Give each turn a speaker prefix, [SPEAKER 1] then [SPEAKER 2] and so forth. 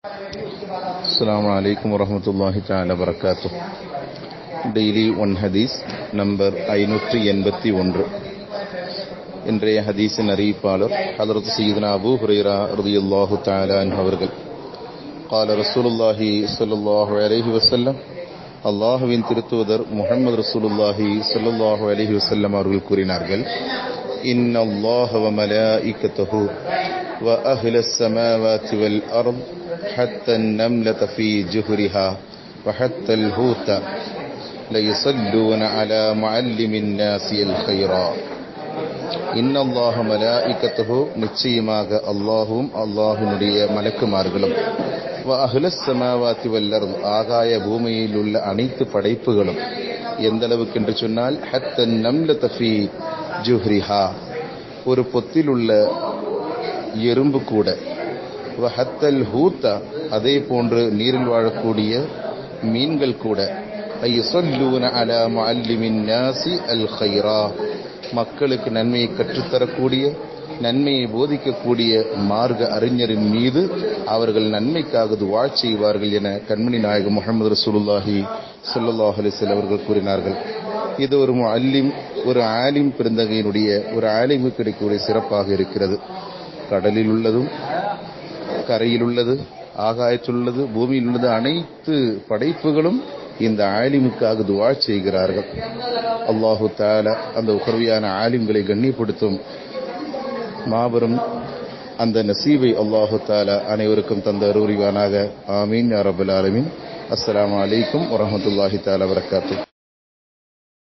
[SPEAKER 1] السلام عليكم ورحمة الله تعالى وبركاته daily one ஹதீஸ் number ஐநூற்றி எண்பத்தி ஒன்று இன்றைய ஹதீஸின் அறிவிப்பாளர் ஹதரத் சீதனா அபூ ஹுரைரா ரதியுல்லாஹு தாலான் அவர்கள் قال رسول الله صلى الله عليه وسلم அல்லாஹுவின் திருத்துவதர் முகமது ரசூலுல்லாஹி ஸல்லல்லாஹு அலைஹி வஸல்லம் அவர்கள் கூறினார்கள் إن الله وملائكته وأهل السماوات والأرض حتى النملة في جهرها وحتى الهوت ليصلون على معلم الناس الخيرا إن الله ملائكته நிச்சயமாக அல்லாஹும் அல்லாஹுனுடைய மலக்குமார்களும் அஹ்லஸ் சமாவாத்தி வல்லரும் ஆகாய பூமியில் உள்ள அனைத்து படைப்புகளும் எந்த அளவுக்கு என்று சொன்னால் ஹத்தன் நம்ல தஃபி ஜுஹ்ரிஹா ஒரு பொத்தில் உள்ள எறும்பு கூட ஹத்தல் ஹூத்தா அதே போன்று நீரில் வாழக்கூடிய மீன்கள் கூட ஐயொல்லூன அலா மல்லிமின் நாசி அல் ஹைரா மக்களுக்கு நன்மையை கற்றுத்தரக்கூடிய நன்மையை போதிக்கக்கூடிய மார்க்க அறிஞரின் மீது அவர்கள் நன்மைக்காக துவா செய்வார்கள் என கண்மணி நாயகம் முகமது ரசூலுல்லாஹி சொல்லுல்லாஹ் அலிசல் அவர்கள் கூறினார்கள் இது ஒரு அல்லிம் ஒரு ஆலிம் பிறந்தகையினுடைய ஒரு ஆலிமு கிடைக்கக்கூடிய சிறப்பாக இருக்கிறது கடலில் உள்ளதும் கரையில் உள்ளது ஆகாயத்தில் உள்ளது பூமியில் உள்ளது அனைத்து படைப்புகளும் இந்த ஆலிமுக்காக துவா செய்கிறார்கள் அல்லாஹு தால அந்த உகர்வியான ஆலிம்களை கண்ணியப்படுத்தும் மாபெரும் அந்த நசீபை அல்லாஹு தாலா அனைவருக்கும் தந்த அருரிவானாக ஆமீன் அரபுல் ஆலமின் அஸ்லாம் வலைக்கும் வரமத்துல்லாஹி தாலா வரகாத்து